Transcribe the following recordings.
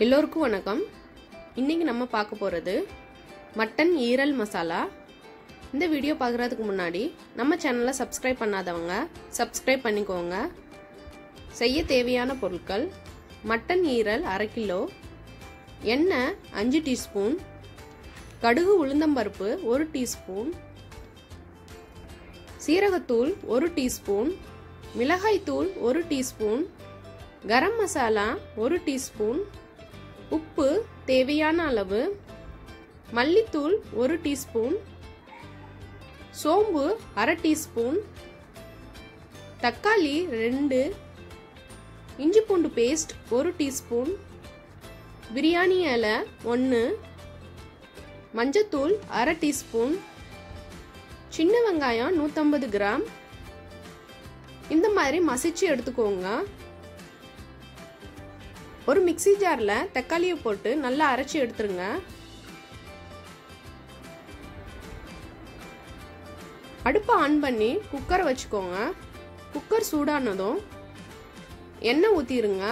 எல்லோருக்கும் வணக்கம் இன்னைக்கு நம்ம பார்க்க போகிறது மட்டன் ஈரல் மசாலா இந்த வீடியோ பார்க்குறதுக்கு முன்னாடி நம்ம சேனலை சப்ஸ்கிரைப் பண்ணாதவங்க சப்ஸ்கிரைப் பண்ணிக்கோங்க செய்ய தேவையான பொருட்கள் மட்டன் ஈரல் அரை கிலோ எண்ணெய் அஞ்சு டீஸ்பூன் கடுகு உளுந்தம்பருப்பு ஒரு டீஸ்பூன் சீரகத்தூள் ஒரு டீஸ்பூன் மிளகாய்த்தூள் ஒரு டீஸ்பூன் கரம் மசாலா ஒரு டீஸ்பூன் உப்பு தேவையான அளவு மல்லித்தூள் ஒரு டீஸ்பூன் சோம்பு அரை டீஸ்பூன் தக்காளி ரெண்டு இஞ்சி பூண்டு பேஸ்ட் ஒரு டீஸ்பூன் பிரியாணி இலை ஒன்று மஞ்சத்தூள் அரை டீஸ்பூன் சின்ன வெங்காயம் நூற்றம்பது கிராம் இந்த மாதிரி மசிச்சு எடுத்துக்கோங்க ஒரு மிக்சி ஜாரில் தக்காளியை போட்டு நல்லா அரைச்சி எடுத்துருங்க அடுப்பை ஆன் பண்ணி குக்கரை வச்சுக்கோங்க குக்கர் சூடானதும் எண்ணெய் ஊற்றிடுங்க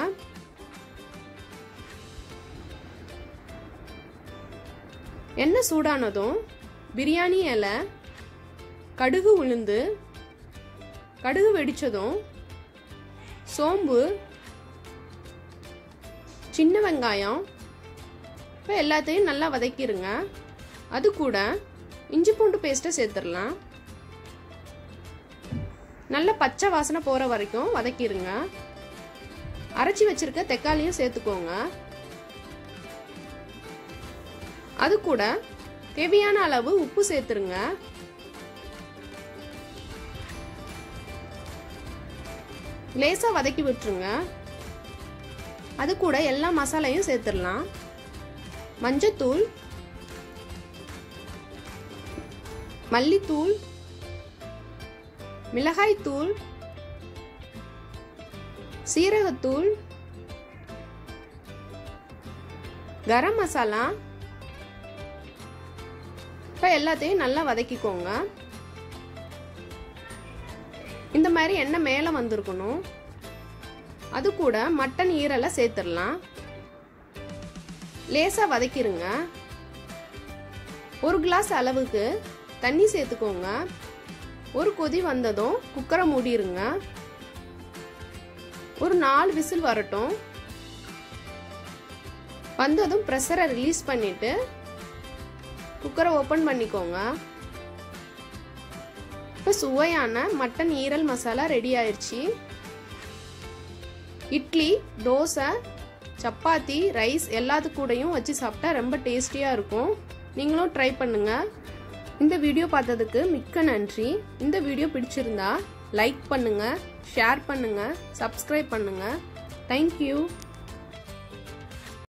எண்ணெய் சூடானதும் பிரியாணி இலை கடுகு உளுந்து கடுகு வெடிச்சதும் சோம்பு சின்ன வெங்காயம் இப்போ எல்லாத்தையும் நல்லா வதக்கிடுங்க அது கூட இஞ்சி பூண்டு பேஸ்ட்டை சேர்த்துடலாம் நல்ல பச்சை வாசனை போகிற வரைக்கும் வதக்கிடுங்க அரைச்சி வச்சிருக்க தக்காளியும் சேர்த்துக்கோங்க அது கூட தேவையான அளவு உப்பு சேர்த்துருங்க லேசாக வதக்கி விட்டுருங்க அது கூட எல்லா மசாலையும் சேர்த்துடலாம் மஞ்சத்தூள் மல்லித்தூள் மிளகாய்த்தூள் சீரகத்தூள் கரம் மசாலா இப்போ எல்லாத்தையும் நல்லா வதக்கிக்கோங்க இந்த மாதிரி எண்ணெய் மேலே வந்திருக்கணும் அது கூட மட்டன் ஈரலை சேர்த்துடலாம் லேசாக வதக்கிடுங்க ஒரு கிளாஸ் அளவுக்கு தண்ணி சேர்த்துக்கோங்க ஒரு கொதி வந்ததும் குக்கரை மூடிடுங்க ஒரு நாலு விசில் வரட்டும் வந்ததும் ப்ரெஷரை ரிலீஸ் பண்ணிட்டு குக்கரை ஓப்பன் பண்ணிக்கோங்க இப்போ சுவையான மட்டன் ஈரல் மசாலா ரெடி ஆயிடுச்சு இட்லி தோசை சப்பாத்தி ரைஸ் எல்லாத்து கூடயும் வச்சு சாப்பிட்டா ரொம்ப டேஸ்டியாக இருக்கும் நீங்களும் ட்ரை பண்ணுங்கள் இந்த வீடியோ பார்த்ததுக்கு மிக்க நன்றி இந்த வீடியோ பிடிச்சிருந்தா லைக் பண்ணுங்கள் ஷேர் பண்ணுங்கள் சப்ஸ்கிரைப் பண்ணுங்கள் தேங்க்யூ